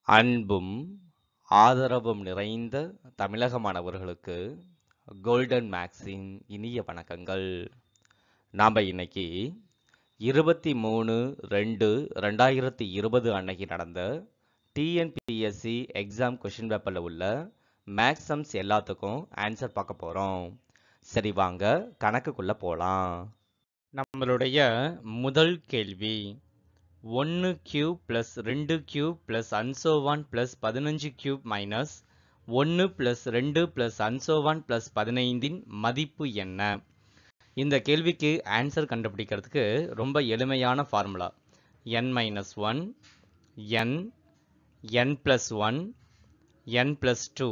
அன்பும் ஆதரவும் நிறைந்த தமிழக மாணவர்களுக்கு கோல்டன் மேக்ஸின் இனிய வணக்கங்கள் நாம் இன்னைக்கு இருபத்தி மூணு ரெண்டு ரெண்டாயிரத்தி இருபது அன்னைக்கு நடந்த டிஎன்பிஎஸ்சி எக்ஸாம் கொஷின் பேப்பரில் உள்ள மேக்ஸம்ஸ் எல்லாத்துக்கும் ஆன்சர் பார்க்க போகிறோம் சரி வாங்க கணக்குக்குள்ளே போகலாம் நம்மளுடைய முதல் கேள்வி ஒன்று கியூப் ப்ளஸ் ரெண்டு கியூப் ப்ளஸ் அன்சோவான் ப்ளஸ் பதினஞ்சு கியூப் மைனஸ் ஒன்று ப்ளஸ் ரெண்டு ப்ளஸ் அன்சோவான் ப்ளஸ் பதினைந்தின் மதிப்பு என்ன இந்த கேள்விக்கு ஆன்சர் கண்டுபிடிக்கிறதுக்கு ரொம்ப எளிமையான formula N minus one N N plus one N plus two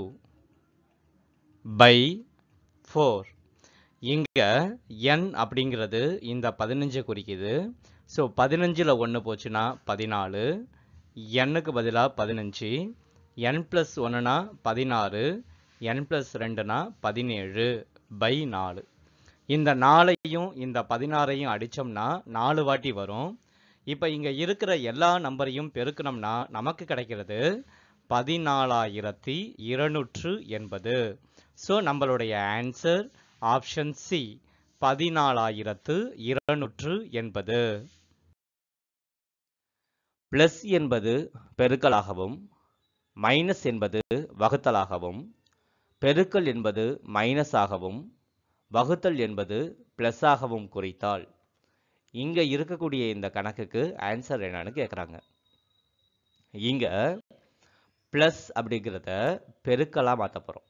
by four இங்கே என் அப்படிங்கிறது இந்த பதினஞ்சு குறிக்குது ஸோ பதினஞ்சில் ஒன்று போச்சுன்னா பதினாலு எண்ணுக்கு பதிலாக பதினஞ்சு என் ப்ளஸ் ஒன்றுனா பதினாறு என் ப்ளஸ் ரெண்டுனா பதினேழு பை நாலு இந்த நாலையும் இந்த பதினாறையும் அடித்தோம்னா நாலு வாட்டி வரும் இப்போ இங்கே இருக்கிற எல்லா நம்பரையும் பெருக்கணும்னா நமக்கு கிடைக்கிறது பதினாலாயிரத்தி இருநூற்று எண்பது ஸோ நம்மளுடைய ஆன்சர் ஆப்ஷன் சி பதினாலாயிரத்து இருநூற்று எண்பது பிளஸ் என்பது பெருக்கலாகவும் மைனஸ் என்பது வகுத்தலாகவும் பெருக்கல் என்பது மைனஸாகவும் வகுத்தல் என்பது பிளஸ்ஸாகவும் குறித்தால் இங்கே இருக்கக்கூடிய இந்த கணக்குக்கு ஆன்சர் என்னன்னு கேட்குறாங்க இங்கே ப்ளஸ் அப்படிங்கிறத பெருக்கலாக மாற்ற போகிறோம்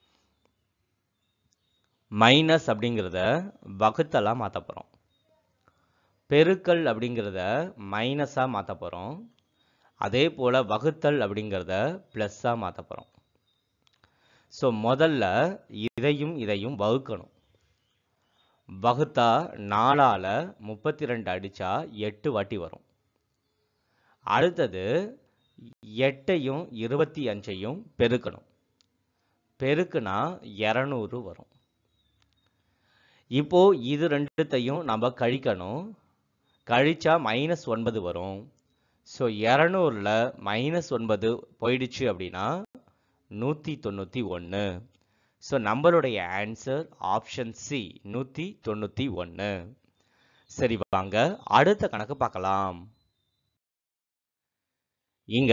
மைனஸ் அப்படிங்கிறத வகுத்தலாக மாற்ற போகிறோம் பெருக்கல் அப்படிங்கிறத மைனஸாக மாற்ற போகிறோம் அதே போல் வகுத்தல் அப்படிங்கிறத ப்ளஸ்ஸாக மாற்ற போகிறோம் ஸோ முதல்ல இதையும் இதையும் வகுக்கணும் வகுத்தா நாலால் முப்பத்தி ரெண்டு அடித்தா எட்டு வாட்டி வரும் அடுத்தது எட்டையும் இருபத்தி அஞ்சையும் பெருக்கணும் பெருக்குனா இரநூறு வரும் இப்போ இது ரெண்டுத்தையும் நம்ம கழிக்கணும் கழிச்சா மைனஸ் ஒன்பது வரும் ஸோ இரநூறில் மைனஸ் ஒன்பது போயிடுச்சு அப்படின்னா நூற்றி தொண்ணூற்றி ஒன்று ஸோ நம்மளுடைய ஆன்சர் ஆப்ஷன் சி நூற்றி தொண்ணூற்றி ஒன்று சரி வாங்க அடுத்த கணக்கு பார்க்கலாம் இங்க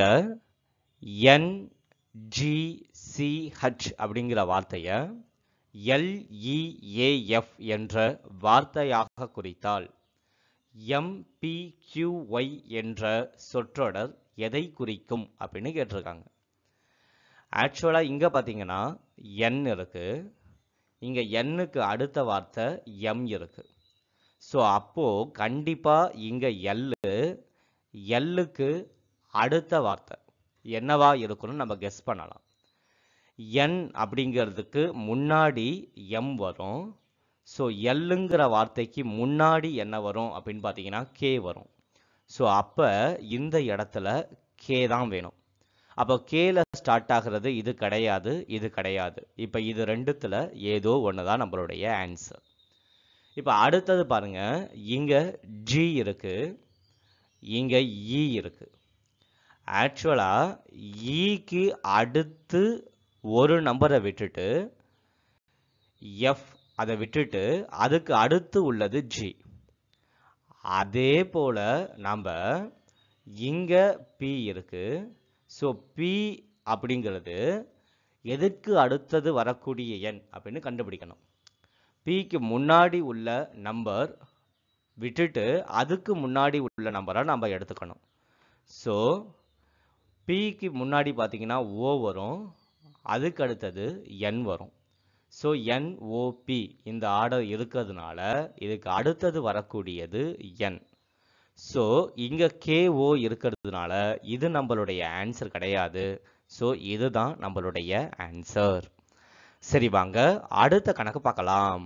என்ஜிசிஹெச் அப்படிங்கிற வார்த்தையை எல்இஏஎஃப் என்ற வார்த்தையாக குறித்தால் எம்பிக்யூஒய் என்ற சொற்றொடர் எதை குறிக்கும் அப்படின்னு கேட்டிருக்காங்க ஆக்சுவலாக இங்கே பார்த்தீங்கன்னா என் இருக்கு இங்கே எண்ணுக்கு அடுத்த வார்த்தை எம் இருக்கு ஸோ அப்போது கண்டிப்பாக இங்கே எல்லு எல்லுக்கு அடுத்த வார்த்தை என்னவா இருக்குன்னு நம்ம கெஸ் பண்ணலாம் என் அப்படிங்கிறதுக்கு முன்னாடி எம் வரும் ஸோ எல்லுங்கிற வார்த்தைக்கு முன்னாடி என்ன வரும் அப்படின்னு பார்த்தீங்கன்னா கே வரும் ஸோ அப்போ இந்த இடத்துல கே தான் வேணும் அப்போ கேல ஸ்டார்ட் ஆகிறது இது கிடையாது இது கிடையாது இப்போ இது ரெண்டுத்தில் ஏதோ ஒன்று தான் நம்மளுடைய ஆன்சர் இப்போ அடுத்தது பாருங்க இங்கே ஜி இருக்கு இங்கே இ இருக்கு ஆக்சுவலாக ஈக்கு அடுத்து ஒரு நம்பரை விட்டுட்டு எஃப் அதை விட்டுட்டு அதுக்கு அடுத்து உள்ளது ஜி அதே போல் நம்ம இங்கே பி இருக்கு ஸோ பி அப்படிங்கிறது எதுக்கு அடுத்தது வரக்கூடிய எண் அப்படின்னு கண்டுபிடிக்கணும் பிக்கு முன்னாடி உள்ள நம்பர் விட்டுட்டு அதுக்கு முன்னாடி உள்ள நம்பரை நம்ம எடுத்துக்கணும் ஸோ பிக்கு முன்னாடி பார்த்தீங்கன்னா ஓ வரும் அதுக்கு அடுத்தது என் வரும் ஸோ என்ஓபி இந்த ஆர்டர் இருக்கிறதுனால இதுக்கு அடுத்தது வரக்கூடியது என் ஸோ இங்கே கேஓ இருக்கிறதுனால இது நம்மளுடைய ஆன்சர் கிடையாது ஸோ இதுதான் நம்மளுடைய ஆன்சர் சரி வாங்க அடுத்த கணக்கு பார்க்கலாம்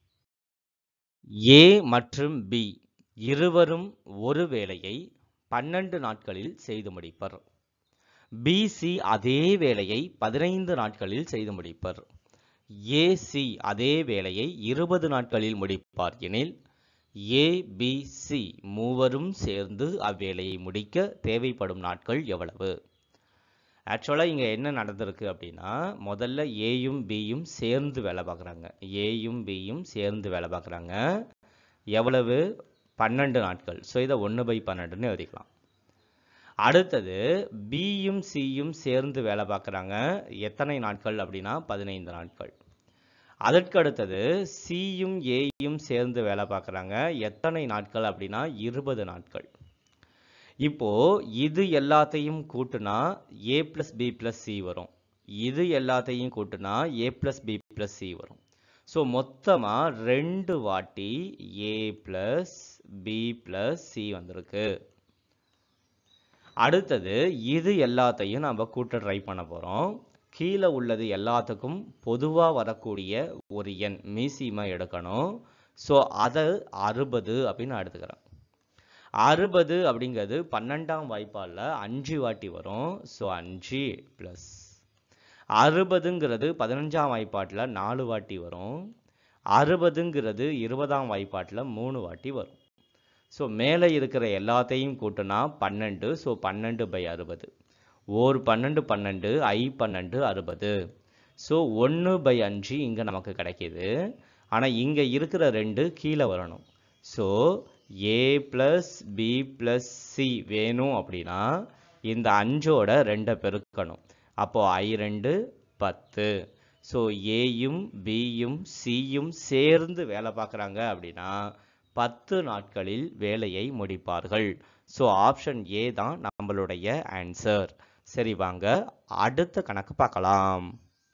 ஏ மற்றும் பி இருவரும் ஒரு வேலையை பன்னெண்டு நாட்களில் செய்து முடிப்பர் பிசி அதே வேலையை பதினைந்து நாட்களில் செய்து முடிப்பர் ஏசி அதே வேலையை இருபது நாட்களில் முடிப்பார் எனில் ஏபிசி மூவரும் சேர்ந்து அவ்வேலையை முடிக்க தேவைப்படும் நாட்கள் எவ்வளவு ஆக்சுவலாக இங்கே என்ன நடந்திருக்கு அப்படின்னா முதல்ல ஏயும் பியும் சேர்ந்து வேலை பார்க்குறாங்க ஏயும் பியும் சேர்ந்து வேலை பார்க்குறாங்க எவ்வளவு பன்னெண்டு நாட்கள் ஸோ இதை ஒன்று பை பன்னெண்டுன்னு எழுதிக்கலாம் அடுத்தது பியும் சியும் சேர்ந்து வேலை பார்க்குறாங்க எத்தனை நாட்கள் அப்படின்னா பதினைந்து நாட்கள் அதற்கு அடுத்தது சியும் ஏயும் சேர்ந்து வேலை பார்க்குறாங்க எத்தனை நாட்கள் அப்படின்னா இருபது நாட்கள் இப்போ இது எல்லாத்தையும் கூட்டுனா A plus B plus C வரும் இது எல்லாத்தையும் கூட்டுனா A plus B plus C வரும் ஸோ மொத்தமாக ரெண்டு வாட்டி A plus B plus C வந்திருக்கு அடுத்தது இது எல்லாத்தையும் நம்ம கூட்ட ட்ரை பண்ண போகிறோம் கீழே உள்ளது எல்லாத்துக்கும் பொதுவாக வரக்கூடிய ஒரு எண் மீசிமா எடுக்கணும் ஸோ அதை அறுபது அப்படின்னு நான் எடுத்துக்கிறேன் அறுபது அப்படிங்கிறது பன்னெண்டாம் வாய்ப்பாலில் அஞ்சு வாட்டி வரும் ஸோ அஞ்சு ப்ளஸ் அறுபதுங்கிறது பதினஞ்சாம் வாய்ப்பாட்டில் நாலு வாட்டி வரும் அறுபதுங்கிறது இருபதாம் வாய்ப்பாட்டில் மூணு வாட்டி வரும் ஸோ மேலே இருக்கிற எல்லாத்தையும் கூட்டினா பன்னெண்டு ஸோ பன்னெண்டு பை அறுபது ஓர் பன்னெண்டு பன்னெண்டு ஐ பன்னெண்டு அறுபது ஸோ ஒன்று பை அஞ்சு இங்கே நமக்கு கிடைக்கிது ஆனால் இங்கே இருக்கிற ரெண்டு கீழே வரணும் so A plus B plus C வேணும் அப்படின்னா இந்த அஞ்சோட ரெண்டை பெருக்கணும் அப்போ ஐ ரெண்டு பத்து ஸோ ஏயும் பியும் சியும் சேர்ந்து வேலை பார்க்குறாங்க அப்படின்னா பத்து நாட்களில் வேலையை முடிப்பார்கள் ஸோ ஆப்ஷன் ஏ தான் நம்மளுடைய ஆன்சர் சரி வாங்க அடுத்த கணக்கு பார்க்கலாம்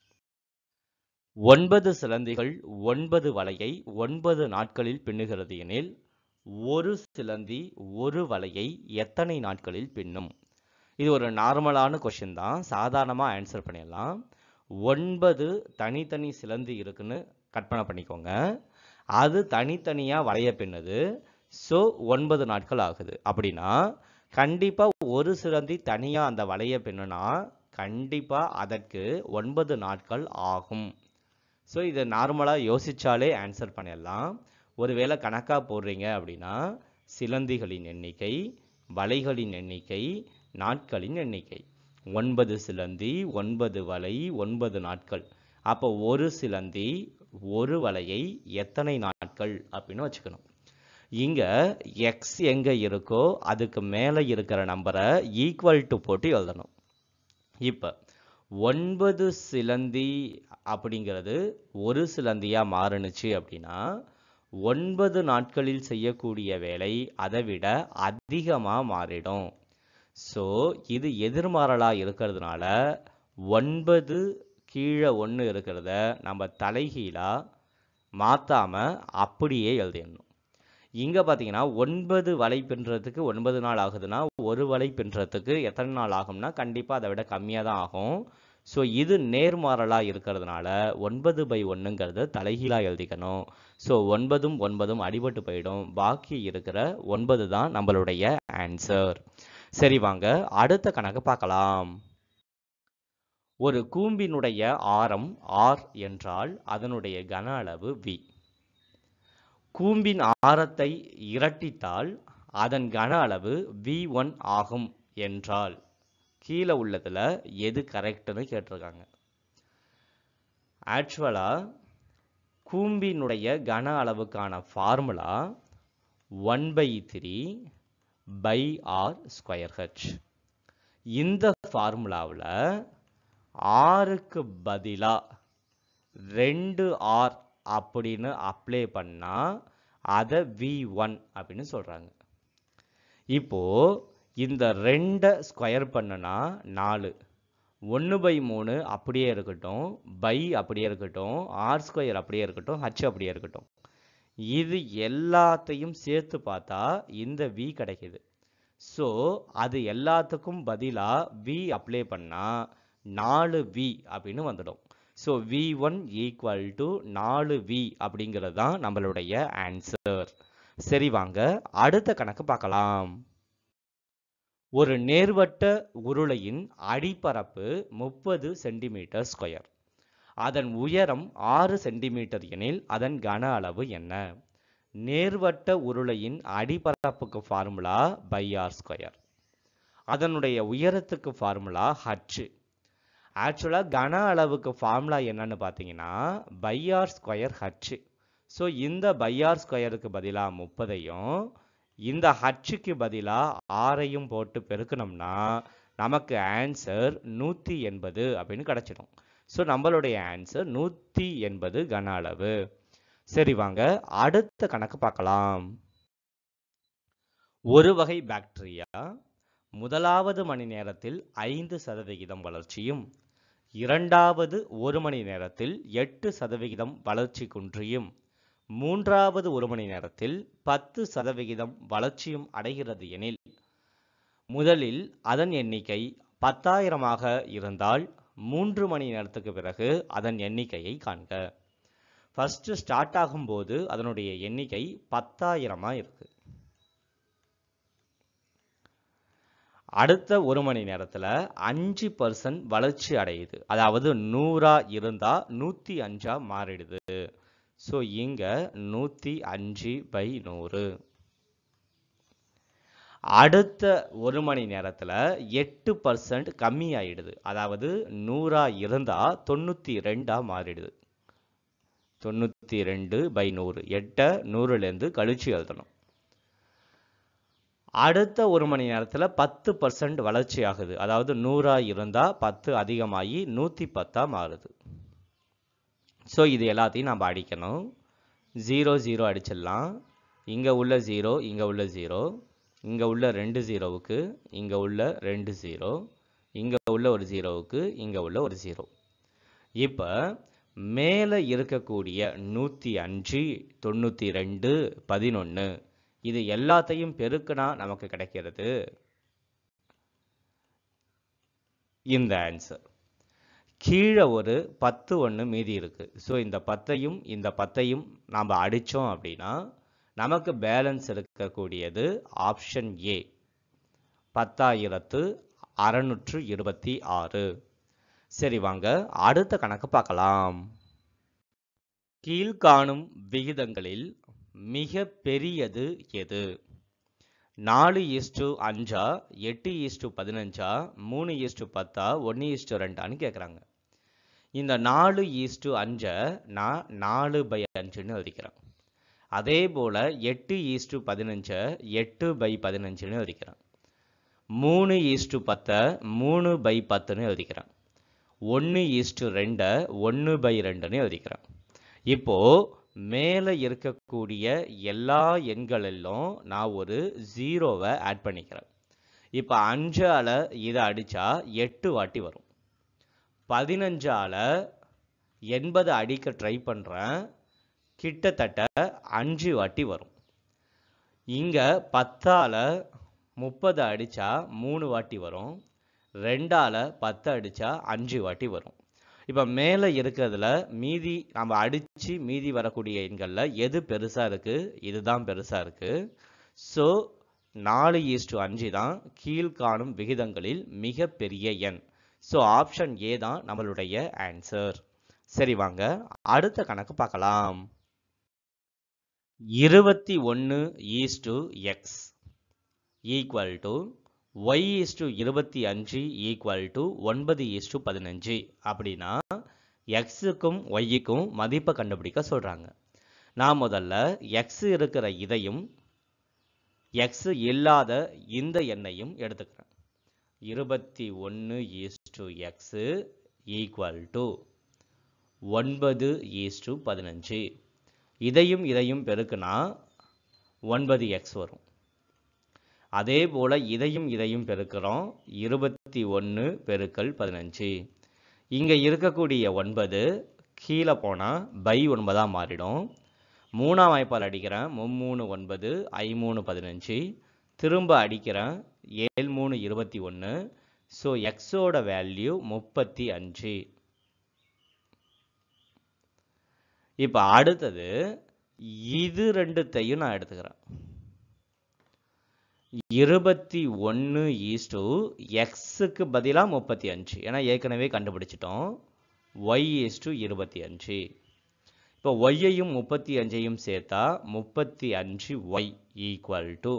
ஒன்பது சிலந்திகள் ஒன்பது வலையை ஒன்பது நாட்களில் பின்னுகிறது எனில் ஒரு சிலந்தி ஒரு வலையை எத்தனை நாட்களில் பின்னும் இது ஒரு நார்மலான கொஷின் தான் சாதாரணமாக ஆன்சர் பண்ணிடலாம் ஒன்பது தனித்தனி சிலந்தி இருக்குன்னு கற்பனை பண்ணிக்கோங்க அது தனித்தனியாக வளைய பின்னுது ஸோ ஒன்பது நாட்கள் ஆகுது அப்படின்னா கண்டிப்பாக ஒரு சிலந்தி தனியாக அந்த வளைய பின்னுனா கண்டிப்பாக அதற்கு ஒன்பது நாட்கள் ஆகும் ஸோ இதை நார்மலாக யோசிச்சாலே ஆன்சர் பண்ணிடலாம் ஒருவேளை கணக்காக போடுறீங்க அப்படின்னா சிலந்திகளின் எண்ணிக்கை வலைகளின் எண்ணிக்கை நாட்களின் எண்ணிக்கை ஒன்பது சிலந்தி ஒன்பது வலை ஒன்பது நாட்கள் அப்போ ஒரு சிலந்தி ஒரு வலையை எத்தனை நாட்கள் அப்படின்னு வச்சுக்கணும் இங்க எக்ஸ் எங்க இருக்கோ அதுக்கு மேலே இருக்கிற நம்பரை ஈக்குவல் டு போட்டு எழுதணும் இப்போ ஒன்பது சிலந்தி அப்படிங்கிறது ஒரு சிலந்தியா மாறுனுச்சு அப்படின்னா ஒன்பது நாட்களில் செய்யக்கூடிய வேலை அதை விட அதிகமாக மாறிடும் ஸோ இது எதிர்மாறலாக இருக்கிறதுனால ஒன்பது கீழே ஒன்று இருக்கிறத நம்ம தலைகீழாக மாற்றாமல் அப்படியே எழுதிடணும் இங்கே பார்த்தீங்கன்னா ஒன்பது வலை பின்னுறதுக்கு ஒன்பது நாள் ஆகுதுன்னா ஒரு வலை பின்னுறதுக்கு எத்தனை நாள் ஆகும்னா கண்டிப்பாக அதை விட கம்மியாக தான் ஆகும் ஸோ இது நேர்மாறலாக இருக்கிறதுனால ஒன்பது பை ஒன்றுங்கிறத தலைகீழாக எழுதிக்கணும் ஸோ ஒன்பதும் ஒன்பதும் அடிபட்டு போயிடும் பாக்கி இருக்கிற ஒன்பது தான் நம்மளுடைய ஆன்சர் சரி வாங்க அடுத்த கணக்கு பார்க்கலாம் ஒரு கூம்பினுடைய ஆரம் ஆர் என்றால் அதனுடைய கன அளவு வி கூம்பின் ஆரத்தை இரட்டித்தால் அதன் கன அளவு வி ஒன் ஆகும் என்றால் கீழே உள்ளதுல எது கரெக்ட்னு கேட்டிருக்காங்க ஆக்சுவலா கூம்பினுடைய கன அளவுக்கான formula one by three pi R square H இந்த ஃபார்முலாவில் ஆறுக்கு பதிலாக ரெண்டு ஆர் அப்படின்னு அப்ளை பண்ணால் அதை வி ஒன் அப்படின்னு சொல்கிறாங்க இப்போ இந்த ரெண்டை ஸ்கொயர் பண்ணுனா நாலு ஒன்று பை மூணு அப்படியே இருக்கட்டும் பை அப்படியே இருக்கட்டும் ஆர் ஸ்கொயர் அப்படியே இருக்கட்டும் ஹச் அப்படியே இருக்கட்டும் இது எல்லாத்தையும் சேர்த்து பார்த்தா இந்த வி கிடைக்குது ஸோ அது எல்லாத்துக்கும் பதிலாக வி அப்ளை பண்ணால் நாலு வி அப்படின்னு வந்துடும் so V one equal to நாலு வி அப்படிங்கிறது தான் நம்மளுடைய ஆன்சர் சரி வாங்க அடுத்த கணக்கு பார்க்கலாம் ஒரு நேர்வட்ட உருளையின் அடிப்பரப்பு முப்பது சென்டிமீட்டர் ஸ்கொயர் அதன் உயரம் ஆறு சென்டிமீட்டர் எனில் அதன் கன அளவு என்ன நேர்வட்ட உருளையின் அடிப்பரப்புக்கு ஃபார்முலா பை ஆர் ஸ்கொயர் அதனுடைய உயரத்துக்கு ஃபார்முலா ஹச் ஆக்சுவலாக கன அளவுக்கு ஃபார்முலா என்னன்னு பார்த்தீங்கன்னா பையார் ஸ்கொயர் ஹச் ஸோ இந்த பையார் ஸ்கொயருக்கு பதிலாக முப்பதையும் இந்த ஹச்சுக்கு பதிலாக ஆறையும் போட்டு பெருக்கணும்னா நமக்கு ஆன்சர் நூற்றி எண்பது அப்படின்னு கிடச்சிடும் ஸோ நம்மளுடைய ஆன்சர் நூற்றி எண்பது கன அளவு சரி வாங்க அடுத்த கணக்கு பார்க்கலாம் ஒரு வகை பாக்டீரியா முதலாவது மணி நேரத்தில் ஐந்து சதவிகிதம் வளர்ச்சியும் இரண்டாவது ஒரு மணி நேரத்தில் எட்டு சதவிகிதம் வளர்ச்சி குன்றியும் மூன்றாவது ஒரு மணி நேரத்தில் பத்து சதவிகிதம் வளர்ச்சியும் அடைகிறது எனில் முதலில் அதன் எண்ணிக்கை பத்தாயிரமாக இருந்தால் மூன்று மணி நேரத்துக்கு பிறகு அதன் எண்ணிக்கையை காண்க ஃபர்ஸ்ட் ஸ்டார்ட் ஆகும்போது அதனுடைய எண்ணிக்கை பத்தாயிரமா இருக்கு அடுத்த ஒரு மணி நேரத்துல அஞ்சு பர்சன்ட் வளர்ச்சி அடையுது அதாவது நூறா இருந்தா நூத்தி அஞ்சா மாறிடுது ஸோ இங்க நூத்தி அஞ்சு பை நூறு அடுத்த ஒரு மணி நேரத்துல எட்டு பர்சன்ட் கம்மி ஆயிடுது அதாவது நூறா இருந்தா தொண்ணூத்தி ரெண்டா மாறிடுது தொண்ணூத்தி ரெண்டு பை நூறு எட்டை நூறுல இருந்து கழிச்சு எழுதணும் அடுத்த ஒரு மணி நேரத்துல பத்து பர்சன்ட் வளர்ச்சி ஆகுது அதாவது நூறா இருந்தா பத்து அதிகமாகி நூத்தி பத்தா மாறுது ஸோ இது எல்லாத்தையும் நம்ம அடிக்கணும் ஜீரோ ஜீரோ அடிச்சிடலாம் இங்க உள்ள ஜீரோ இங்க உள்ள ஜீரோ இங்க உள்ள ரெண்டு ஜீரோவுக்கு இங்க உள்ள ரெண்டு ஜீரோ இங்க உள்ள ஒரு ஜீரோவுக்கு இங்க உள்ள ஒரு ஜீரோ இப்ப மேல இருக்கக்கூடிய நூத்தி அஞ்சு தொண்ணூத்தி ரெண்டு பதினொன்னு இது எல்லாத்தையும் பெருக்குனா நமக்கு கிடைக்கிறது இந்த ஆன்சர் கீழே ஒரு பத்து ஒன்று மீதி இருக்கு ஸோ இந்த பத்தையும் இந்த பத்தையும் நாம் அடித்தோம் அப்படின்னா நமக்கு பேலன்ஸ் இருக்கக்கூடியது ஆப்ஷன் ஏ பத்தாயிரத்து அறநூற்று இருபத்தி ஆறு சரி வாங்க அடுத்த கணக்கு பார்க்கலாம் கீழ்காணும் விகிதங்களில் மிக பெரியது எது நாலு ஈஸ்டு அஞ்சா எட்டு ஈஸ்டு பதினஞ்சா மூணு ஈஸ்டு பத்தா ஒன்று ஈஸ்டு ரெண்டான்னு கேட்குறாங்க இந்த நாலு ஈஸ்டு அஞ்சை நான் நாலு பை அஞ்சுன்னு எழுதிக்கிறேன் அதே போல் எட்டு ஈஸ்டு பதினஞ்சை எட்டு பை பதினஞ்சுன்னு எழுதிக்கிறேன் மூணு ஈஸ்டு பத்தை மூணு பை பத்துன்னு எழுதிக்கிறேன் ஒன்று ஈஸ்டு ரெண்டை ஒன்று பை ரெண்டுன்னு எழுதிக்கிறேன் இப்போ மேலே இருக்கக்கூடிய எல்லா எண்களிலும் நான் ஒரு ஜீரோவை ஆட் பண்ணிக்கிறேன் இப்போ அஞ்சால் இதை அடித்தா எட்டு வாட்டி வரும் பதினஞ்சால் எண்பது அடிக்க ட்ரை பண்ணுறேன் கிட்டத்தட்ட அஞ்சு வாட்டி வரும் இங்கே பத்தால் முப்பது அடித்தா மூணு வாட்டி வரும் ரெண்டால் பத்து அடித்தா அஞ்சு வாட்டி வரும் இப்போ மேலே இருக்கிறதுல மீதி நம்ம அடித்து மீதி வரக்கூடிய எண்களில் எது பெருசாக இருக்குது இதுதான் பெருசாக இருக்குது ஸோ நாலு ஈஸ்டு அஞ்சு தான் கீழ்காணும் விகிதங்களில் மிக பெரிய எண் ஸோ ஆப்ஷன் ஏ தான் நம்மளுடைய ஆன்சர் சரி வாங்க அடுத்த கணக்கு பார்க்கலாம் இருபத்தி ஒன்று is to X equal to Y is to இருபத்தி அஞ்சு ஈக்குவல் டு ஒன்பது ஈஸ்டு பதினஞ்சு அப்படின்னா எக்ஸுக்கும் ஒய்யுக்கும் மதிப்பை கண்டுபிடிக்க சொல்கிறாங்க நான் முதல்ல எக்ஸ் இருக்கிற இதையும் எக்ஸ் இல்லாத இந்த எண்ணையும் எடுத்துக்கிறேன் இருபத்தி ஒன்று ஈஸ்டு எக்ஸு ஈக்குவல் டு ஒன்பது ஈஸ்டு பதினஞ்சு இதையும் இதையும் பெருக்குனா ஒன்பது எக்ஸ் வரும் அதே போல் இதையும் இதையும் பெருக்கிறோம் இருபத்தி ஒன்று பெருக்கல் பதினஞ்சு இங்கே இருக்கக்கூடிய ஒன்பது கீழே போனால் பை ஒன்பதாக மாறிடும் மூணாம் வாய்ப்பால் அடிக்கிறேன் மும்மூணு ஒன்பது ஐமூணு பதினஞ்சு திரும்ப அடிக்கிறேன் ஏழு மூணு இருபத்தி ஒன்று ஸோ எக்ஸோட வேல்யூ முப்பத்தி அஞ்சு இப்போ அடுத்தது இது ரெண்டுத்தையும் நான் எடுத்துக்கிறேன் இருபத்தி ஒன்று ஈஸ்டு எக்ஸுக்கு பதிலாக முப்பத்தி அஞ்சு ஏன்னா ஏற்கனவே கண்டுபிடிச்சிட்டோம் ஒய் ஈஸ்டு இருபத்தி அஞ்சு இப்போ ஒய்யையும் முப்பத்தி அஞ்சையும் சேர்த்தா முப்பத்தி அஞ்சு ஒய் ஈக்குவல் டு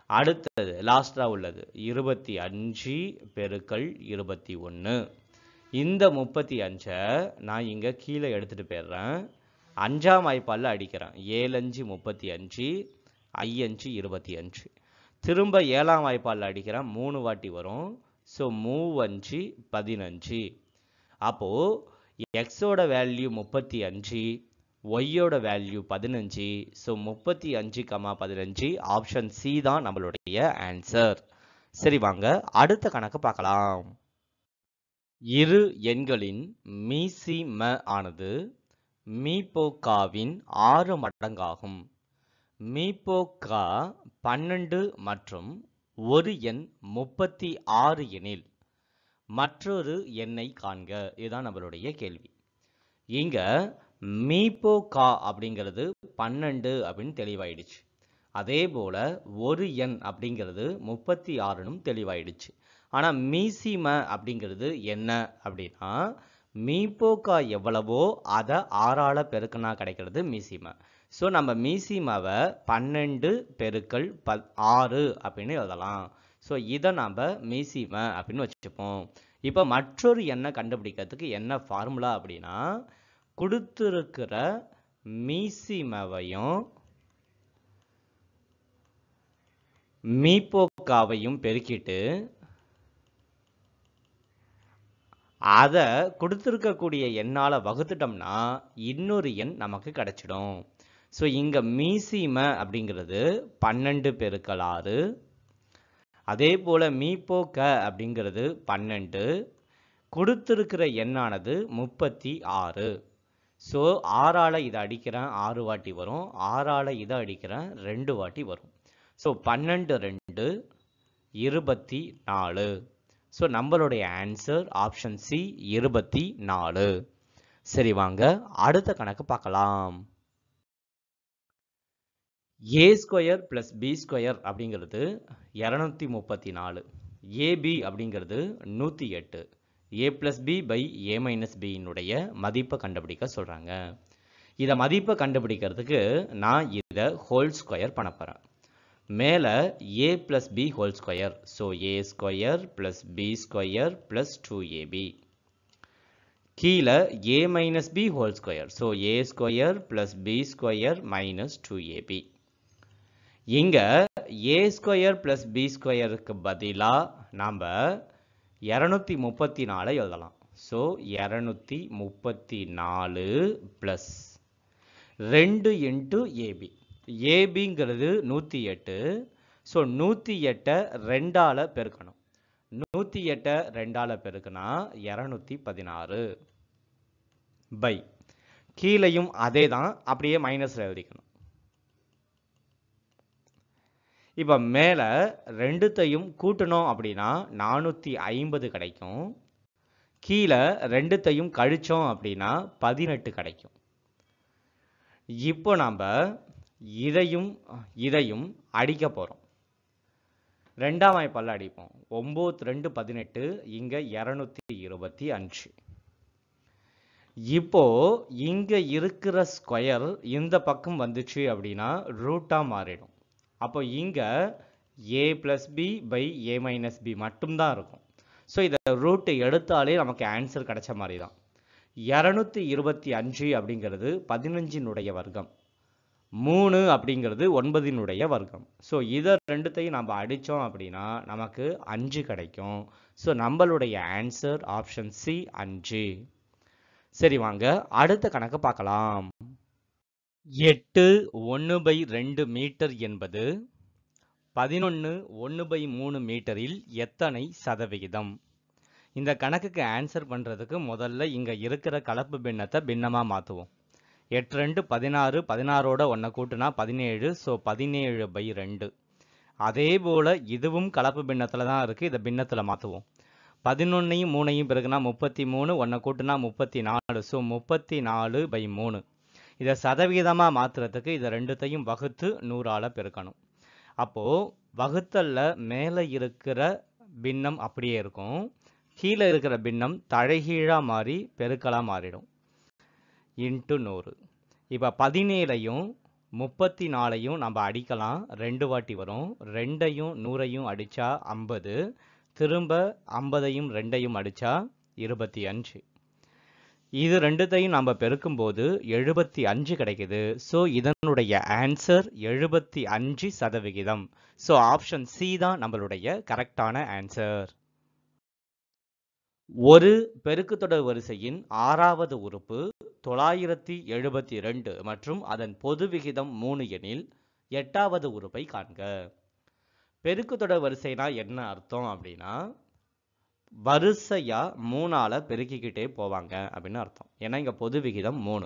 அடுத்தது லாஸ்டாக உள்ளது இருபத்தி அஞ்சு பெருக்கல் இருபத்தி ஒன்று இந்த முப்பத்தி அஞ்சை நான் இங்கே கீழே எடுத்துகிட்டு போயிடுறேன் அஞ்சாம் வாய்ப்பாலில் அடிக்கிறேன் ஏழு அஞ்சு முப்பத்தி அஞ்சு ஐயஞ்சு இருபத்தி அஞ்சு திரும்ப ஏழாம் வாய்ப்பாலில் அடிக்கிறேன் மூணு வாட்டி வரும் ஸோ மூவஞ்சு பதினஞ்சு அப்போது எக்ஸோட வேல்யூ முப்பத்தி அஞ்சு ஒய்யோட வேல்யூ பதினஞ்சு ஸோ முப்பத்தி அஞ்சு கமா பதினஞ்சு ஆப்ஷன் சி தான் நம்மளுடைய ஆன்சர் சரி வாங்க அடுத்த கணக்கு பார்க்கலாம் இரு எண்களின் மீசி ம ஆனது மீபோகாவின் ஆறு மடங்காகும் மீபோகா பன்னெண்டு மற்றும் ஒரு எண் முப்பத்தி ஆறு எனில் மற்றொரு எண்ணை காண்க இதுதான் நம்மளுடைய கேள்வி இங்க மீபோ கா அப்படிங்கிறது பன்னெண்டு அப்படின்னு தெளிவாயிடுச்சு அதே போல ஒரு எண் அப்படிங்கிறது முப்பத்தி ஆறுனும் தெளிவாயிடுச்சு ஆனா மீசிம அப்படிங்கிறது என்ன அப்படின்னா மீபோக்கா எவ்வளவோ அதை ஆறால பெருக்குனா கிடைக்கிறது மீசிம ஸோ நம்ம மீசிமாவை பன்னெண்டு பெருக்கல் ப ஆறு அப்படின்னு எழுதலாம் ஸோ இதை நம்ம மீசிம அப்படின்னு வச்சுப்போம் இப்போ மற்றொரு எண்ணை கண்டுபிடிக்கிறதுக்கு என்ன ஃபார்முலா அப்படின்னா கொடுத்துருக்கிற மீசிமவையும் மீப்போக்காவையும் பெருக்கிட்டு அதை கொடுத்துருக்கக்கூடிய எண்ணால் வகுத்துட்டோம்னா இன்னொரு எண் நமக்கு கிடைச்சிடும் ஸோ இங்கே மீசிம அப்படிங்கிறது பன்னெண்டு பெருக்கல் ஆறு அதே போல் மீப்போக்க அப்படிங்கிறது பன்னெண்டு கொடுத்துருக்கிற எண்ணானது முப்பத்தி ஆறு ஸோ ஆறால் இதை அடிக்கிறேன் ஆறு வாட்டி வரும் ஆறால் இதை அடிக்கிறேன் ரெண்டு வாட்டி வரும் ஸோ பன்னெண்டு ரெண்டு இருபத்தி நாலு ஸோ நம்மளுடைய ஆன்சர் ஆப்ஷன் சி இருபத்தி நாலு சரி வாங்க அடுத்த கணக்கு பார்க்கலாம் A square plus B square அப்படிங்கிறது இரநூத்தி முப்பத்தி நாலு ஏபி அப்படிங்கிறது நூற்றி எட்டு A plus B by A minus பியினுடைய மதிப்பை கண்டுபிடிக்க சொல்கிறாங்க இதை மதிப்பை கண்டுபிடிக்கிறதுக்கு நான் இதை ஹோல் ஸ்கொயர் பண்ண போகிறேன் மேலே A plus B whole square so A square plus B square plus two AB கீழே A minus B whole square so A square plus B square minus two AB இங்கே ஏ ஸ்கொயர் ப்ளஸ் பி ஸ்கொயருக்கு பதிலாக நாம் இரநூத்தி முப்பத்தி நாலை எழுதலாம் so இரநூத்தி முப்பத்தி நாலு ப்ளஸ் ரெண்டு இன்ட்டு ஏபி ஏபிங்கிறது நூற்றி எட்டு ஸோ நூற்றி எட்டை ரெண்டால் பெருக்கணும் நூற்றி எட்டை ரெண்டால் பெருக்குனா இரநூத்தி பதினாறு பை கீழையும் அதே தான் அப்படியே மைனஸில் எழுதிக்கணும் இப்போ மேலே ரெண்டுத்தையும் கூட்டணும் அப்படின்னா நானூற்றி ஐம்பது கிடைக்கும் கீழே ரெண்டுத்தையும் கழிச்சோம் அப்படின்னா பதினெட்டு கிடைக்கும் இப்போ நாம் இதையும் இதையும் அடிக்க போகிறோம் ரெண்டாம் வாய்ப்பால் அடிப்போம் ஒம்பது ரெண்டு பதினெட்டு இங்கே இரநூத்தி இருபத்தி அஞ்சு இப்போ இங்க இருக்கிற ஸ்கொயர் இந்த பக்கம் வந்துச்சு அப்படின்னா ரூட்டா மாறிடும் அப்போ இங்க A plus B by A minus B மட்டும்தான் இருக்கும் ஸோ இதை ரூட் எடுத்தாலே நமக்கு ஆன்சர் கிடைச்ச மாதிரி தான் இரநூத்தி இருபத்தி அஞ்சு அப்படிங்கிறது பதினஞ்சினுடைய வர்க்கம் மூணு அப்படிங்கிறது ஒன்பதினுடைய வர்க்கம் ஸோ இதை ரெண்டுத்தையும் நம்ம அடித்தோம் அப்படின்னா நமக்கு அஞ்சு கிடைக்கும் ஸோ நம்மளுடைய ஆன்சர் ஆப்ஷன் சி அஞ்சு சரி வாங்க அடுத்த கணக்கு பார்க்கலாம் எட்டு ஒன்று பை ரெண்டு மீட்டர் என்பது பதினொன்று ஒன்று பை மூணு மீட்டரில் எத்தனை சதவிகிதம் இந்த கணக்குக்கு ஆன்சர் பண்ணுறதுக்கு முதல்ல இங்கே இருக்கிற கலப்பு பின்னத்தை பின்னமாக மாற்றுவோம் எட்டு ரெண்டு பதினாறு பதினாறோட ஒன்றை கூட்டுனா பதினேழு ஸோ பதினேழு பை ரெண்டு அதே போல் இதுவும் கலப்பு பின்னத்தில் தான் இருக்குது இதை பின்னத்தில் மாற்றுவோம் பதினொன்னையும் மூணையும் பிறகுனா முப்பத்தி மூணு ஒன்றை கூட்டுனா முப்பத்தி நாலு ஸோ முப்பத்தி நாலு பை மூணு இதை சதவீதமாக மாற்றுறதுக்கு இதை ரெண்டுத்தையும் வகுத்து நூறால் பெருக்கணும் அப்போது வகுத்தலில் மேலே இருக்கிற பின்னம் அப்படியே இருக்கும் கீழே இருக்கிற பின்னம் தலைகீழாக மாறி பெருக்கலாக மாறிடும் இன்ட்டு நூறு இப்போ பதினேழையும் முப்பத்தி நாலையும் நம்ம அடிக்கலாம் ரெண்டு வாட்டி வரும் ரெண்டையும் நூறையும் அடித்தா ஐம்பது திரும்ப ஐம்பதையும் ரெண்டையும் அடித்தா இருபத்தி அஞ்சு இது ரெண்டுத்தையும் நம்ம பெருக்கும்போது எழுபத்தி அஞ்சு கிடைக்குது ஸோ இதனுடைய ஆன்சர் எழுபத்தி அஞ்சு சதவிகிதம் ஸோ ஆப்ஷன் சி தான் நம்மளுடைய கரெக்டான ஆன்சர் ஒரு பெருக்குத்தொடர் வரிசையின் ஆறாவது உறுப்பு தொள்ளாயிரத்தி எழுபத்தி ரெண்டு மற்றும் அதன் பொது விகிதம் மூணு எனில் எட்டாவது உறுப்பை காண்க பெருக்குத்தொடர் வரிசைனா என்ன அர்த்தம் அப்படின்னா வரிசையா மூணால பெருக்கிக்கிட்டே போவாங்க அப்படின்னு அர்த்தம் ஏன்னா இங்க பொது விகிதம் மூணு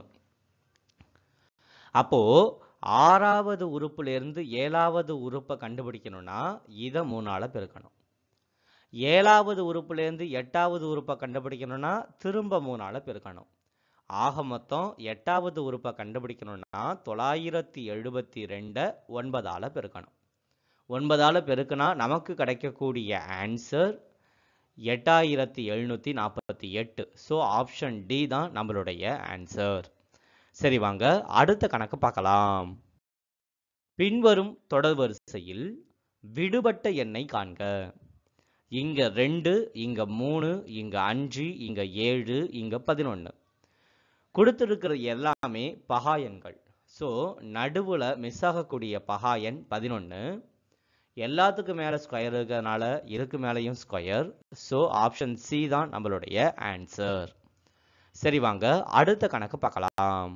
அப்போ ஆறாவது உறுப்புல இருந்து ஏழாவது உறுப்பை கண்டுபிடிக்கணும்னா இதை மூணால பெருக்கணும் ஏழாவது உறுப்புல இருந்து எட்டாவது உறுப்பை கண்டுபிடிக்கணும்னா திரும்ப மூணால பெருக்கணும் ஆக மொத்தம் எட்டாவது உறுப்பை கண்டுபிடிக்கணும்னா தொள்ளாயிரத்தி எழுபத்தி ரெண்டை ஒன்பதால பெருக்கணும் ஒன்பதால பெருக்குனா நமக்கு கிடைக்கக்கூடிய ஆன்சர் எட்டாயிரத்தி எழுநூத்தி நாற்பத்தி எட்டு ஸோ ஆப்ஷன் டி தான் நம்மளுடைய ஆன்சர் சரி வாங்க அடுத்த கணக்கு பார்க்கலாம் பின்வரும் தொடர் வரிசையில் விடுபட்ட எண்ணை காண்க இங்க ரெண்டு இங்க மூணு இங்க அஞ்சு இங்க ஏழு இங்க பதினொன்னு கொடுத்திருக்கிற எல்லாமே பகா எண்கள் ஸோ நடுவுல மிஸ் ஆகக்கூடிய பகா எண் பதினொன்னு எல்லாத்துக்கும் மேல ஸ்கொயர் இருக்கிறதுனால இருக்கு மேலேயும் ஸ்கொயர் ஸோ ஆப்ஷன் சி தான் நம்மளுடைய ஆன்சர் சரி வாங்க அடுத்த கணக்கு பார்க்கலாம்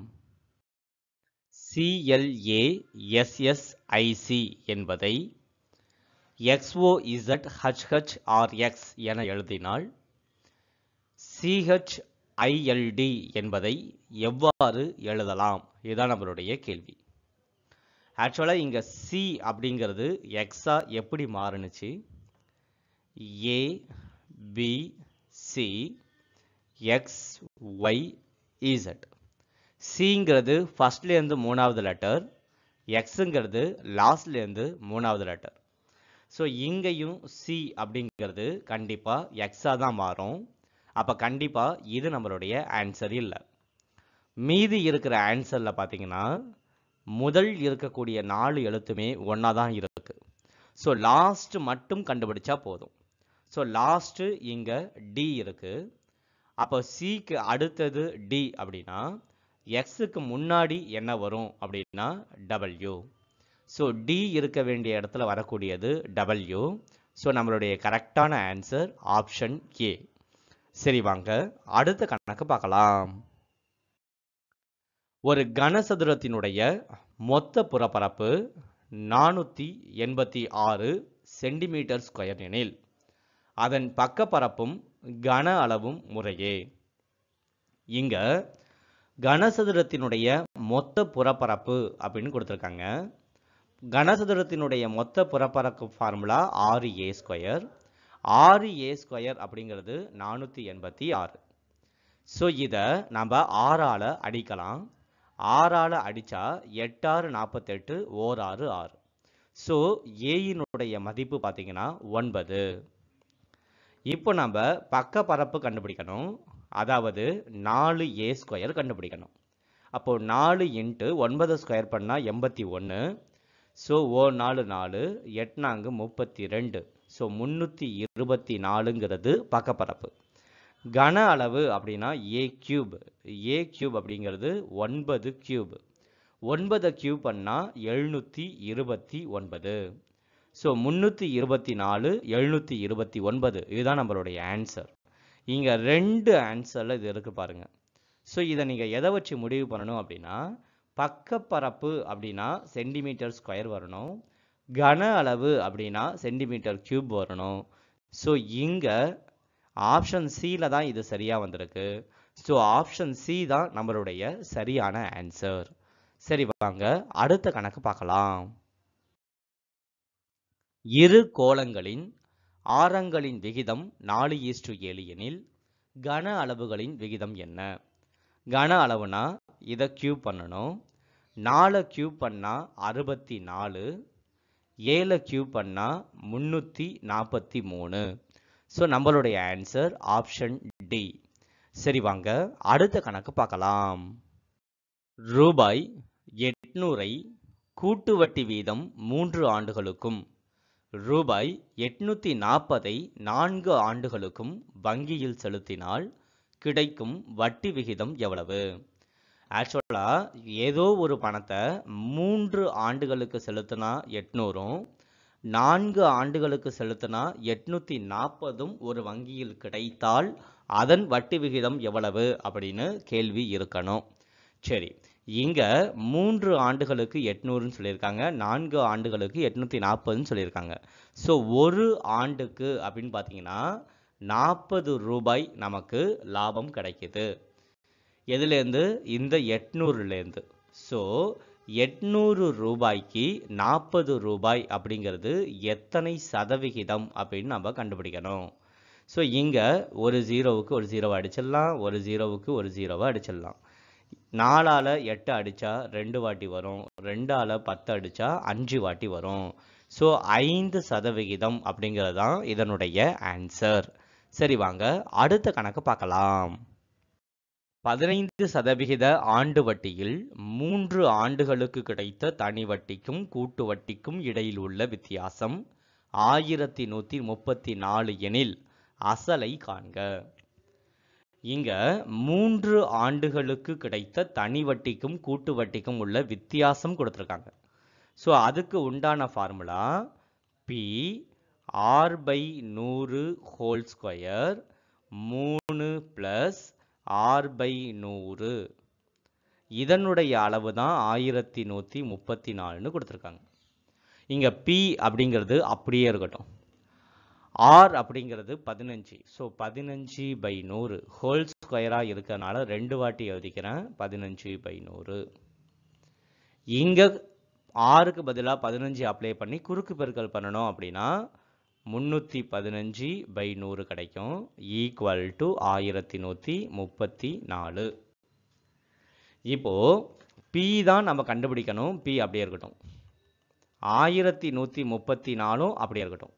சிஎல்ஏ எஸ்எஸ்ஐசி என்பதை எக்ஸ்ஓஇசட்ஹெச்ஹெச்ஆர்எக்ஸ் என எழுதினால் சிஹெச்ஐஎல்டி என்பதை எவ்வாறு எழுதலாம் இதுதான் நம்மளுடைய கேள்வி ஆக்சுவலாக இங்கே சி அப்படிங்கிறது எக்ஸா எப்படி மாறுனுச்சு A B C X Y Z சிங்கிறது ஃபஸ்ட்லேருந்து மூணாவது லெட்டர் எக்ஸுங்கிறது லாஸ்ட்லேருந்து மூணாவது லெட்டர் ஸோ இங்கேயும் சி அப்படிங்கிறது கண்டிப்பாக எக்ஸாக தான் மாறும் அப்போ கண்டிப்பாக இது நம்மளுடைய ஆன்சர் இல்லை மீதி இருக்கிற ஆன்சரில் பார்த்தீங்கன்னா முதல் இருக்கக்கூடிய நாலு எழுத்துமே ஒன்றா தான் இருக்கு ஸோ லாஸ்ட் மட்டும் கண்டுபிடிச்சா போதும் ஸோ லாஸ்ட்டு இங்கே டி இருக்கு அப்போ சிக்கு அடுத்தது டி அப்படின்னா எக்ஸுக்கு முன்னாடி என்ன வரும் அப்படின்னா டபிள்யூ ஸோ டி இருக்க வேண்டிய இடத்துல வரக்கூடியது டபிள்யூ ஸோ நம்மளுடைய கரெக்டான ஆன்சர் ஆப்ஷன் ஏ சரி வாங்க அடுத்த கணக்கு பார்க்கலாம் ஒரு கனசதுரத்தினுடைய மொத்த புறப்பரப்பு நானூற்றி எண்பத்தி ஆறு சென்டிமீட்டர் ஸ்கொயர் எனில் அதன் பக்கப்பரப்பும் கன அளவும் முறையே இங்க கனசதுரத்தினுடைய மொத்த புறப்பரப்பு அப்படின்னு கொடுத்துருக்காங்க கனசதுரத்தினுடைய மொத்த புறப்பரப்பு ஃபார்முலா ஆறு ஏ ஸ்கொயர் ஆறு ஏ ஸ்கொயர் அப்படிங்கிறது நானூற்றி எண்பத்தி ஆறு ஸோ இதை நம்ம ஆறால் அடிக்கலாம் ஆறால் அடித்தா எட்டாறு நாற்பத்தெட்டு ஓர் ஆறு ஆறு ஸோ ஏயினுடைய மதிப்பு பார்த்தீங்கன்னா ஒன்பது இப்போ நம்ம பக்க பரப்பு கண்டுபிடிக்கணும் அதாவது நாலு ஏ ஸ்கொயர் கண்டுபிடிக்கணும் அப்போ நாலு இன்ட்டு ஒன்பது ஸ்கொயர் பண்ணால் எண்பத்தி ஒன்று ஸோ ஓ நாலு நாலு எட்நான்கு முப்பத்தி ரெண்டு ஸோ முந்நூற்றி இருபத்தி நாலுங்கிறது பக்கப்பரப்பு கன அளவு அப்படின்னா ஏ கியூப் ஏ கியூப் அப்படிங்கிறது ஒன்பது கியூப் ஒன்பதை கியூப் பண்ணால் எழுநூற்றி இருபத்தி ஒன்பது ஸோ முந்நூற்றி இருபத்தி நாலு எழுநூற்றி இருபத்தி ஒன்பது இதுதான் நம்மளுடைய ஆன்சர் இங்கே ரெண்டு ஆன்சரில் இது இருக்கு பாருங்க ஸோ இதை நீங்கள் எதை வச்சு முடிவு பண்ணணும் அப்படின்னா பக்கப்பரப்பு அப்படின்னா சென்டிமீட்டர் ஸ்கொயர் வரணும் கன அளவு அப்படின்னா சென்டிமீட்டர் கியூப் வரணும் ஸோ இங்கே ஆப்ஷன் சியில் தான் இது சரியாக வந்திருக்கு ஸோ ஆப்ஷன் சி தான் நம்மளுடைய சரியான ஆன்சர் சரி வாங்க அடுத்த கணக்கு பார்க்கலாம் இரு கோளங்களின் ஆரங்களின் விகிதம் நாலு ஈஸ்டு ஏழு எனில் கன அளவுகளின் விகிதம் என்ன கன அளவுனா இதை கியூப் பண்ணணும் நாலை கியூப் பண்ணால் அறுபத்தி நாலு ஏழை கியூப் பண்ணால் முந்நூற்றி நாற்பத்தி மூணு ஸோ நம்மளுடைய ஆன்சர் ஆப்ஷன் டி சரி வாங்க அடுத்த கணக்கு பார்க்கலாம் ரூபாய் எட்நூறை கூட்டு வட்டி வீதம் மூன்று ஆண்டுகளுக்கும் ரூபாய் எட்நூத்தி நாற்பதை நான்கு ஆண்டுகளுக்கும் வங்கியில் செலுத்தினால் கிடைக்கும் வட்டி விகிதம் எவ்வளவு ஆக்சுவலா ஏதோ ஒரு பணத்தை மூன்று ஆண்டுகளுக்கு செலுத்தினா எட்நூறும் நான்கு ஆண்டுகளுக்கு செலுத்தினா எட்நூத்தி நாற்பதும் ஒரு வங்கியில் கிடைத்தால் அதன் வட்டி விகிதம் எவ்வளவு அப்படின்னு கேள்வி இருக்கணும் சரி இங்க மூன்று ஆண்டுகளுக்கு எட்நூறுன்னு சொல்லியிருக்காங்க நான்கு ஆண்டுகளுக்கு எட்நூத்தி நாற்பதுன்னு சொல்லியிருக்காங்க ஸோ ஒரு ஆண்டுக்கு அப்படின்னு பார்த்தீங்கன்னா நாற்பது ரூபாய் நமக்கு லாபம் கிடைக்குது எதுலேருந்து இந்த எட்நூறுலேருந்து ஸோ எட்நூறு ரூபாய்க்கு நாற்பது ரூபாய் அப்படிங்கிறது எத்தனை சதவிகிதம் அப்படின்னு நம்ம கண்டுபிடிக்கணும் ஸோ இங்கே ஒரு ஜீரோவுக்கு ஒரு ஜீரோவை அடிச்சிடலாம் ஒரு ஜீரோவுக்கு ஒரு ஜீரோவை அடிச்சிடலாம் நாலால் எட்டு அடித்தா ரெண்டு வாட்டி வரும் ரெண்டால் பத்து அடித்தா அஞ்சு வாட்டி வரும் ஸோ ஐந்து சதவிகிதம் அப்படிங்கிறது தான் இதனுடைய ஆன்சர் சரி வாங்க அடுத்த கணக்கு பார்க்கலாம் பதினைந்து சதவிகித ஆண்டு வட்டியில் மூன்று ஆண்டுகளுக்கு கிடைத்த தனி வட்டிக்கும் கூட்டு வட்டிக்கும் இடையில் உள்ள வித்தியாசம் ஆயிரத்தி நூத்தி முப்பத்தி நாலு எனில் அசலை காண்க இங்க மூன்று ஆண்டுகளுக்கு கிடைத்த தனி வட்டிக்கும் கூட்டு வட்டிக்கும் உள்ள வித்தியாசம் கொடுத்துருக்காங்க ஸோ அதுக்கு உண்டான ஃபார்முலா பி ஆர் பை நூறு ஹோல் ஸ்கொயர் மூணு ப்ளஸ் ஆர் பை நூறு இதனுடைய அளவு தான் ஆயிரத்தி நூற்றி முப்பத்தி நாலுன்னு கொடுத்துருக்காங்க இங்கே பி அப்படிங்கிறது அப்படியே இருக்கட்டும் ஆர் அப்படிங்கிறது பதினஞ்சு ஸோ பதினஞ்சு பை நூறு ஹோல் ஸ்கொயராக இருக்கறனால ரெண்டு வாட்டி எழுதிக்கிறேன் பதினஞ்சு பை நூறு இங்கே ஆறுக்கு பதிலாக பதினஞ்சு அப்ளை பண்ணி குறுக்கு பெருக்கல் பண்ணணும் அப்படின்னா முந்நூற்றி பதினஞ்சு பை நூறு கிடைக்கும் ஈக்குவல் டு ஆயிரத்தி நூற்றி முப்பத்தி நாலு இப்போ பி தான் நம்ம கண்டுபிடிக்கணும் பி அப்படியே இருக்கட்டும் ஆயிரத்தி நூற்றி முப்பத்தி நாலும் அப்படியே இருக்கட்டும்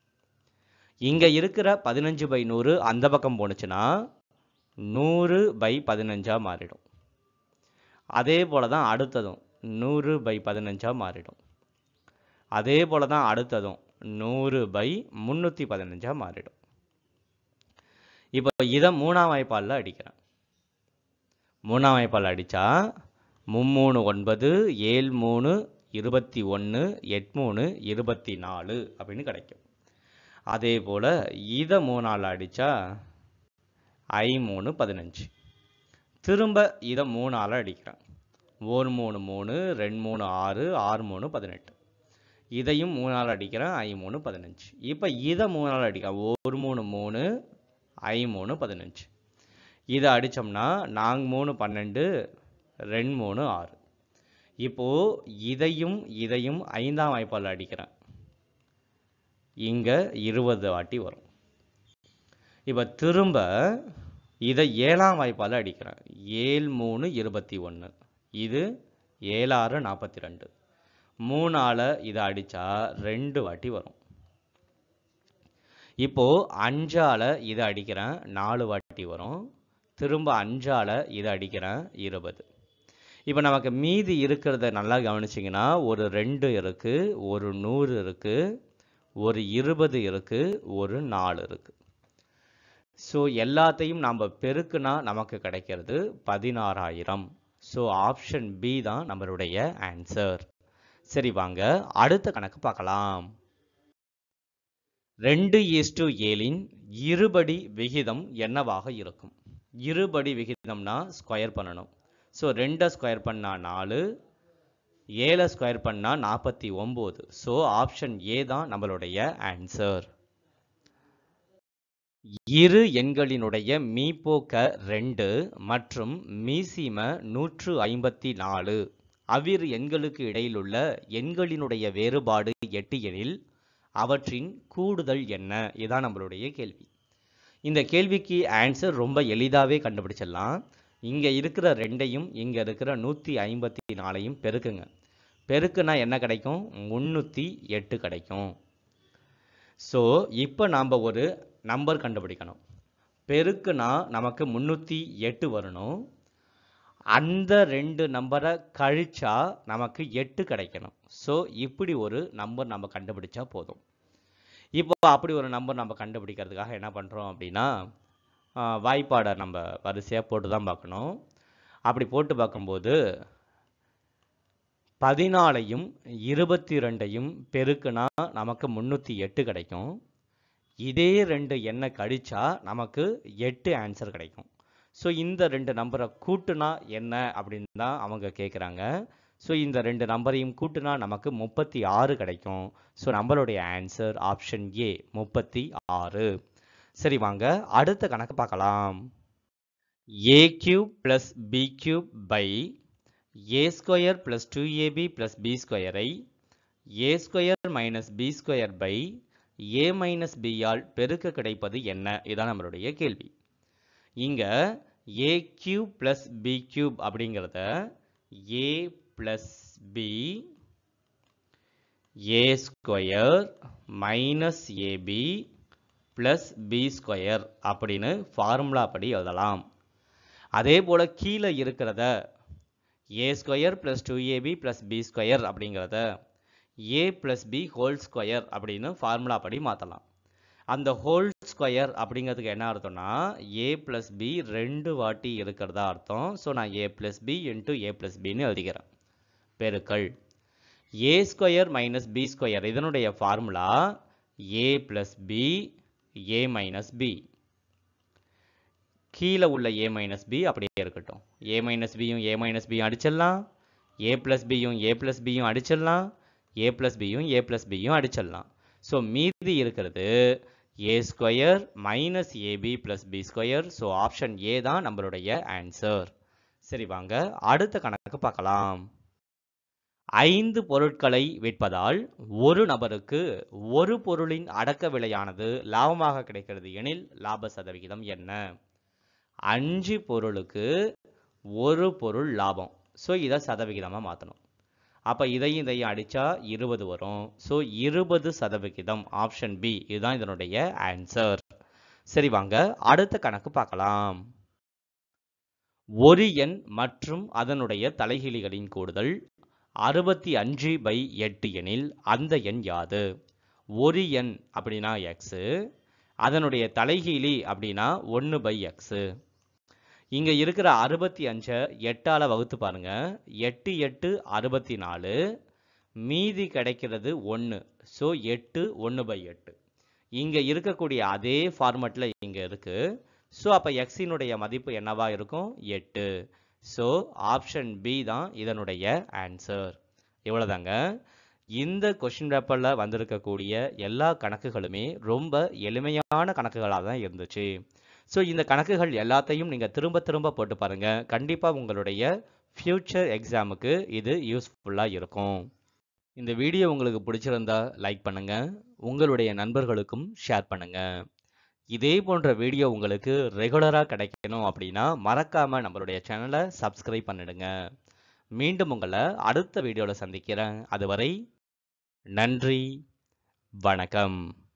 இங்கே இருக்கிற பதினஞ்சு பை நூறு அந்த பக்கம் போணுச்சுன்னா நூறு பை பதினஞ்சாக மாறிடும் அதே போல தான் அடுத்ததும் நூறு பை பதினஞ்சாக மாறிடும் அதே போல தான் அடுத்ததும் நூறு பை முந்நூற்றி பதினஞ்சாக மாறிடும் இப்போ இதை மூணாம் வாய்ப்பாலில் அடிக்கிறேன் மூணாம் வாய்ப்பால் அடித்தா மும்மூணு ஒன்பது ஏழு மூணு இருபத்தி ஒன்று எட்மூணு இருபத்தி நாலு அப்படின்னு கிடைக்கும் அதே போல் இதை மூணால் அடித்தா ஐ மூணு பதினஞ்சு திரும்ப இதை மூணால் அடிக்கிறேன் ஒரு மூணு மூணு ரெண்டு மூணு ஆறு ஆறு மூணு பதினெட்டு இதையும் மூணால் அடிக்கிறேன் ஐ மூணு பதினஞ்சு இப்போ இதை மூணால் அடிக்கிறேன் ஒரு மூணு மூணு ஐ மூணு பதினஞ்சு இதை அடித்தோம்னா நாங்க மூணு பன்னெண்டு ரெண்டு மூணு ஆறு இப்போது இதையும் இதையும் ஐந்தாம் வாய்ப்பால் அடிக்கிறேன் இங்கே இருபது வாட்டி வரும் இப்போ திரும்ப இதை ஏழாம் வாய்ப்பால் அடிக்கிறேன் ஏழு மூணு இருபத்தி ஒன்று இது ஏழாறு நாற்பத்தி ரெண்டு மூணால் இதை அடித்தா ரெண்டு வாட்டி வரும் இப்போது அஞ்சால் இதை அடிக்கிறேன் நாலு வாட்டி வரும் திரும்ப அஞ்சால் இதை அடிக்கிறேன் இருபது இப்போ நமக்கு மீதி இருக்கிறத நல்லா கவனிச்சிங்கன்னா ஒரு ரெண்டு இருக்குது ஒரு நூறு இருக்குது ஒரு இருபது இருக்குது ஒரு நாலு இருக்குது ஸோ எல்லாத்தையும் நாம் பெருக்குனா நமக்கு கிடைக்கிறது பதினாறாயிரம் ஸோ ஆப்ஷன் பி தான் நம்மளுடைய ஆன்சர் சரி வாங்க அடுத்த கணக்கு பார்க்கலாம் ரெண்டு ஈஸ்டு ஏழின் இருபடி விகிதம் என்னவாக இருக்கும் இருபடி விகிதம்னா ஸ்கொயர் பண்ணணும் ஸோ ரெண்டை ஸ்கொயர் பண்ணால் நாலு ஏழை ஸ்கொயர் பண்ணால் நாற்பத்தி ஒம்பது ஸோ ஆப்ஷன் ஏ தான் நம்மளுடைய ஆன்சர் இரு எண்களினுடைய மீப்போக்க ரெண்டு மற்றும் மீசிம நூற்று ஐம்பத்தி நாலு அவ்விரு எண்களுக்கு இடையிலுள்ள எண்களினுடைய வேறுபாடு எட்டு எனில் அவற்றின் கூடுதல் என்ன இதான் நம்மளுடைய கேள்வி இந்த கேள்விக்கு ஆன்சர் ரொம்ப எளிதாகவே கண்டுபிடிச்சிடலாம் இங்கே இருக்கிற ரெண்டையும் இங்கே இருக்கிற நூற்றி ஐம்பத்தி நாலையும் பெருக்குங்க பெருக்குனா என்ன கிடைக்கும் முந்நூற்றி எட்டு கிடைக்கும் ஸோ இப்போ நாம் ஒரு நம்பர் கண்டுபிடிக்கணும் பெருக்குனா நமக்கு முந்நூற்றி எட்டு வரணும் அந்த ரெண்டு நம்பரை கழிச்சா நமக்கு எட்டு கிடைக்கணும் ஸோ இப்படி ஒரு நம்பர் நம்ம கண்டுபிடிச்சா போதும் இப்போ அப்படி ஒரு நம்பர் நம்ம கண்டுபிடிக்கிறதுக்காக என்ன பண்ணுறோம் அப்படின்னா ஆ, வாய்ப்பாடை நம்ம வரிசையாக போட்டு தான் பார்க்கணும் அப்படி போட்டு பார்க்கும்போது பதினாலையும் இருபத்தி ரெண்டையும் பெருக்குனா நமக்கு முந்நூற்றி எட்டு கிடைக்கும் இதே ரெண்டு எண்ணை கழிச்சா நமக்கு எட்டு ஆன்சர் கிடைக்கும் ஸோ இந்த ரெண்டு நம்பரை கூட்டுனா என்ன அப்படின்னு தான் அவங்க கேட்குறாங்க ஸோ இந்த ரெண்டு நம்பரையும் கூட்டுனா நமக்கு முப்பத்தி ஆறு கிடைக்கும் ஸோ நம்மளுடைய ஆன்சர் ஆப்ஷன் ஏ முப்பத்தி ஆறு சரி வாங்க அடுத்த கணக்கு பார்க்கலாம் A cube plus B cube by A square plus two AB plus B ஸ்கொயரை A square minus B square by A minus பியால் பெருக்க கிடைப்பது என்ன இதான் நம்மளுடைய கேள்வி இங்க A cube plus B cube அப்படிங்கிறத A plus B A square minus AB plus B square அப்படின்னு ஃபார்முலா படி எழுதலாம் அதே போல் கீழே இருக்கிறத A square plus two AB plus B square அப்படிங்கிறத A plus B whole square அப்படின்னு ஃபார்முலா படி மாற்றலாம் அந்த ஹோல் ஸ்கொயர் அப்படிங்கிறதுக்கு என்ன அர்த்தம்னா ஏ ப்ளஸ் பி ரெண்டு வாட்டி இருக்கிறதா அர்த்தம் ஸோ நான் A plus B into A plus பின்னு எழுதிக்கிறேன் பெருக்கல் A square minus B square இதனுடைய formula A plus B A minus B கீழே உள்ள ஏ மைனஸ் பி அப்படியே இருக்கட்டும் ஏ மைனஸ் பியும் ஏ மைனஸ் பியும் அடிச்சிடலாம் ஏ ப்ளஸ் பியும் ஏ ப்ளஸ் பியும் அடிச்சிடலாம் ஏ ப்ளஸ் பியும் ஏ ப்ளஸ் பியும் அடிச்சிடலாம் ஸோ மீதி இருக்கிறது A square minus AB plus B square so option A தான் நம்மளுடைய ஆன்சர் சரி வாங்க அடுத்த கணக்கு பார்க்கலாம் ஐந்து பொருட்களை விற்பதால் ஒரு நபருக்கு ஒரு பொருளின் அடக்க விலையானது லாபமாக கிடைக்கிறது எனில் லாப சதவிகிதம் என்ன அஞ்சு பொருளுக்கு ஒரு பொருள் லாபம் ஸோ இதை சதவிகிதமாக மாற்றணும் அப்போ இதையும் இதையும் அடித்தா இருபது வரும் ஸோ இருபது சதவிகிதம் ஆப்ஷன் பி இதுதான் இதனுடைய ஆன்சர் சரி வாங்க அடுத்த கணக்கு பார்க்கலாம் ஒரு எண் மற்றும் அதனுடைய தலைகீழிகளின் கூடுதல் அறுபத்தி அஞ்சு பை எட்டு எனில் அந்த எண் யாது ஒரு எண் அப்படின்னா எக்ஸு அதனுடைய தலைகீழி அப்படின்னா ஒன்று பை எக்ஸு இங்க இருக்கிற அறுபத்தி அஞ்சை எட்டால வகுத்து பாருங்க எட்டு எட்டு அறுபத்தி நாலு மீதி கிடைக்கிறது ஒன்று ஸோ எட்டு ஒன்று பை எட்டு இங்க இருக்கக்கூடிய அதே ஃபார்மேட்ல இங்க இருக்கு ஸோ அப்போ எக்ஸினுடைய மதிப்பு என்னவா இருக்கும் எட்டு ஸோ ஆப்ஷன் பி தான் இதனுடைய ஆன்சர் இவ்வளோதாங்க இந்த கொஷின் பேப்பரில் வந்திருக்கக்கூடிய எல்லா கணக்குகளுமே ரொம்ப எளிமையான கணக்குகளாக தான் இருந்துச்சு ஸோ இந்த கணக்குகள் எல்லாத்தையும் நீங்கள் திரும்ப திரும்ப போட்டு பாருங்கள் கண்டிப்பாக உங்களுடைய ஃப்யூச்சர் எக்ஸாமுக்கு இது யூஸ்ஃபுல்லாக இருக்கும் இந்த வீடியோ உங்களுக்கு பிடிச்சிருந்தா லைக் பண்ணுங்கள் உங்களுடைய நண்பர்களுக்கும் ஷேர் பண்ணுங்கள் இதே போன்ற வீடியோ உங்களுக்கு ரெகுலராக கிடைக்கணும் அப்படின்னா மறக்காமல் நம்மளுடைய சேனலை சப்ஸ்கிரைப் பண்ணிடுங்க மீண்டும் உங்களை அடுத்த வீடியோவில் சந்திக்கிறேன் அதுவரை நன்றி வணக்கம்